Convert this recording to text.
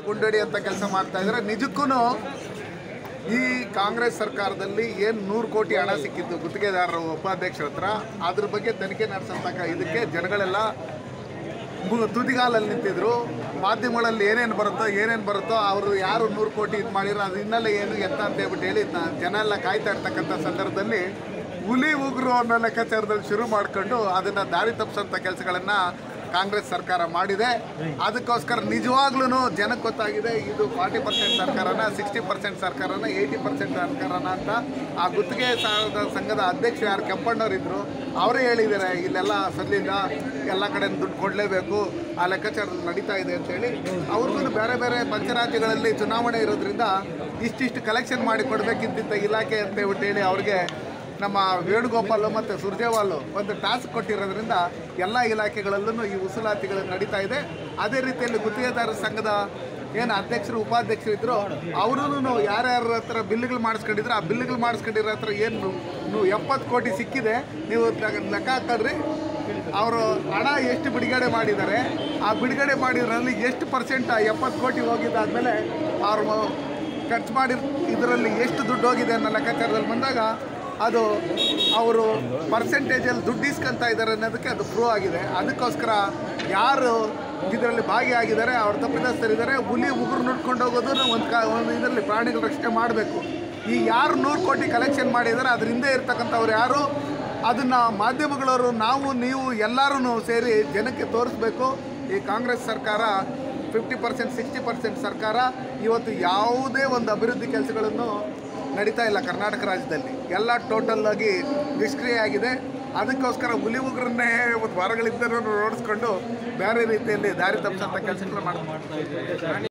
ಕೊಂಡೊಡಿಯುವಂಥ ಕೆಲಸ ಮಾಡ್ತಾ ಇದ್ದಾರೆ ನಿಜಕ್ಕೂ ಈ ಕಾಂಗ್ರೆಸ್ ಸರ್ಕಾರದಲ್ಲಿ ಏನು ನೂರು ಕೋಟಿ ಹಣ ಸಿಕ್ಕಿದ್ದು ಗುತ್ತಿಗೆದಾರರ ಉಪಾಧ್ಯಕ್ಷರ ಹತ್ರ ಅದ್ರ ಬಗ್ಗೆ ತನಿಖೆ ನಡೆಸಂತಕ್ಕ ಇದಕ್ಕೆ ಜನಗಳೆಲ್ಲ ಮು- ತುದಿಗಾಲಲ್ಲಿ ನಿಂತಿದ್ರು ಮಾಧ್ಯಮಗಳಲ್ಲಿ ಏನೇನು ಬರುತ್ತೋ ಏನೇನು ಬರುತ್ತೋ ಅವರು ಯಾರು ನೂರು ಕೋಟಿ ಇದು ಮಾಡಿರೋ ಅದು ಹಿನ್ನೆಲೆ ಏನು ಎತ್ತ ಅಂತ ಹೇಳ್ಬಿಟ್ಟು ಹೇಳಿ ನ- ಜನ ಎಲ್ಲ ಕಾಯ್ತಾ ಇರ್ತಕ್ಕಂಥ ಸಂದರ್ಭದಲ್ಲಿ ಹುಲಿ ಉಗ್ರು ಅನ್ನೋ ಲೆಕ್ಕಾಚಾರದಲ್ಲಿ ಶುರು ಮಾಡ್ಕೊಂಡು ಅದನ್ನು ದಾರಿ ತಪ್ಪಿಸೋಂಥ ಕೆಲಸಗಳನ್ನು ಕಾಂಗ್ರೆಸ್ ಸರ್ಕಾರ ಮಾಡಿದೆ ಅದಕ್ಕೋಸ್ಕರ ನಿಜವಾಗ್ಲೂ ಜನಕ್ಕೆ ಗೊತ್ತಾಗಿದೆ ಇದು ಫಾರ್ಟಿ ಪರ್ಸೆಂಟ್ ಸರ್ಕಾರನ ಸಿಕ್ಸ್ಟಿ ಪರ್ಸೆಂಟ್ ಸರ್ಕಾರನ ಏಯ್ಟಿ ಪರ್ಸೆಂಟ್ ಸರ್ಕಾರನ ಅಂತ ಆ ಗುತ್ತಿಗೆ ಸಾಲದ ಸಂಘದ ಅಧ್ಯಕ್ಷ ಯಾರು ಕೆಂಪಣ್ಣವ್ರು ಇದ್ರು ಅವರೇ ಹೇಳಿದ್ದಾರೆ ಇಲ್ಲೆಲ್ಲ ಸದ್ಲಿಲ್ಲ ಎಲ್ಲ ಕಡೆ ದುಡ್ಡು ಕೊಡಲೇಬೇಕು ಆ ಲೆಕ್ಕಾಚಾರದಲ್ಲಿ ನಡೀತಾ ಇದೆ ಅಂತೇಳಿ ಅವ್ರಿಗೂ ಬೇರೆ ಬೇರೆ ಪಂಚರಾಜ್ಯಗಳಲ್ಲಿ ಚುನಾವಣೆ ಇರೋದ್ರಿಂದ ಇಷ್ಟಿಷ್ಟು ಕಲೆಕ್ಷನ್ ಮಾಡಿ ಕೊಡಬೇಕಿದ್ದಂಥ ಇಲಾಖೆ ಅಂತ ಹೇಳ್ಬಿಟ್ಟು ಹೇಳಿ ಅವ್ರಿಗೆ ನಮ್ಮ ವೇಣುಗೋಪಾಲ್ ಮತ್ತು ಸುರ್ಜೇವಾಲು ಒಂದು ಟಾಸ್ಕ್ ಕೊಟ್ಟಿರೋದ್ರಿಂದ ಎಲ್ಲ ಇಲಾಖೆಗಳಲ್ಲೂ ಈ ಉಸುಲಾತಿಗಳು ನಡೀತಾ ಇದೆ ಅದೇ ರೀತಿಯಲ್ಲಿ ಗುತ್ತಿಗೆದಾರರ ಸಂಘದ ಏನು ಅಧ್ಯಕ್ಷರು ಉಪಾಧ್ಯಕ್ಷರು ಇದ್ರು ಅವರು ಯಾರ್ಯಾರ ಹತ್ರ ಬಿಲ್ಗಳು ಮಾಡಿಸ್ಕೊಂಡಿದ್ರು ಆ ಬಿಲ್ಗಳು ಮಾಡಿಸ್ಕೊಂಡಿರೋ ಹತ್ರ ಏನು ನೀವು ಎಪ್ಪತ್ತು ಕೋಟಿ ಸಿಕ್ಕಿದೆ ನೀವು ಲೆಕ್ಕ- ಲೆಕ್ಕ ಹಾಕೊಳ್ರಿ ಅವರು ಹಣ ಎಷ್ಟು ಬಿಡುಗಡೆ ಮಾಡಿದ್ದಾರೆ ಆ ಬಿಡುಗಡೆ ಮಾಡಿದ್ರಲ್ಲಿ ಎಷ್ಟು ಪರ್ಸೆಂಟ್ ಎಪ್ಪತ್ತು ಕೋಟಿ ಹೋಗಿದ್ದಾದ್ಮೇಲೆ ಅವ್ರು ಖರ್ಚು ಮಾಡಿ ಇದರಲ್ಲಿ ಎಷ್ಟು ದುಡ್ಡು ಹೋಗಿದೆ ಅನ್ನೋ ಲೆಕ್ಕಾಚಾರದಲ್ಲಿ ಬಂದಾಗ ಅದು ಅವರು ಪರ್ಸೆಂಟೇಜಲ್ಲಿ ದುಡ್ಡು ಇಸ್ಕೊಂತ ಇದ್ದಾರೆ ಅನ್ನೋದಕ್ಕೆ ಅದು ಪ್ರೂವ್ ಆಗಿದೆ ಅದಕ್ಕೋಸ್ಕರ ಯಾರು ಇದರಲ್ಲಿ ಭಾಗಿಯಾಗಿದ್ದಾರೆ ಅವ್ರು ತಪ್ಪಿತಸ್ಥರಿದ್ದಾರೆ ಹುಲಿ ಉಗುರು ನುಡ್ಕೊಂಡು ಹೋಗೋದು ಒಂದು ಕಾ ಒಂದು ಇದರಲ್ಲಿ ಪ್ರಾಣಿಗಳ ರಕ್ಷಣೆ ಮಾಡಬೇಕು ಈ ಯಾರು ನೂರು ಕೋಟಿ ಕಲೆಕ್ಷನ್ ಮಾಡಿದ್ದಾರೆ ಅದ್ರ ಹಿಂದೆ ಇರ್ತಕ್ಕಂಥವ್ರು ಯಾರು ಅದನ್ನು ಮಾಧ್ಯಮಗಳವರು ನಾವು ನೀವು ಎಲ್ಲರೂ ಸೇರಿ ಜನಕ್ಕೆ ತೋರಿಸ್ಬೇಕು ಈ ಕಾಂಗ್ರೆಸ್ ಸರ್ಕಾರ ಫಿಫ್ಟಿ ಪರ್ಸೆಂಟ್ ಸಿಕ್ಸ್ಟಿ ಪರ್ಸೆಂಟ್ ಸರ್ಕಾರ ಇವತ್ತು ಯಾವುದೇ ಒಂದು ಅಭಿವೃದ್ಧಿ ಕೆಲಸಗಳನ್ನು ನಡೀತಾ ಇಲ್ಲ ಕರ್ನಾಟಕ ರಾಜ್ಯದಲ್ಲಿ ಎಲ್ಲ ಟೋಟಲ್ ಆಗಿ ನಿಷ್ಕ್ರಿಯ ಆಗಿದೆ ಅದಕ್ಕೋಸ್ಕರ ಹುಲಿ ಉಗ್ರನ್ನೇ ಒಂದು ವಾರಗಳಿಂದ ನೋಡಿಸ್ಕೊಂಡು ಬೇರೆ ರೀತಿಯಲ್ಲಿ ದಾರಿ ತಪ್ಪಿಸಂಥ ಕೆಲಸಗಳು ಮಾಡ್ತಾರೆ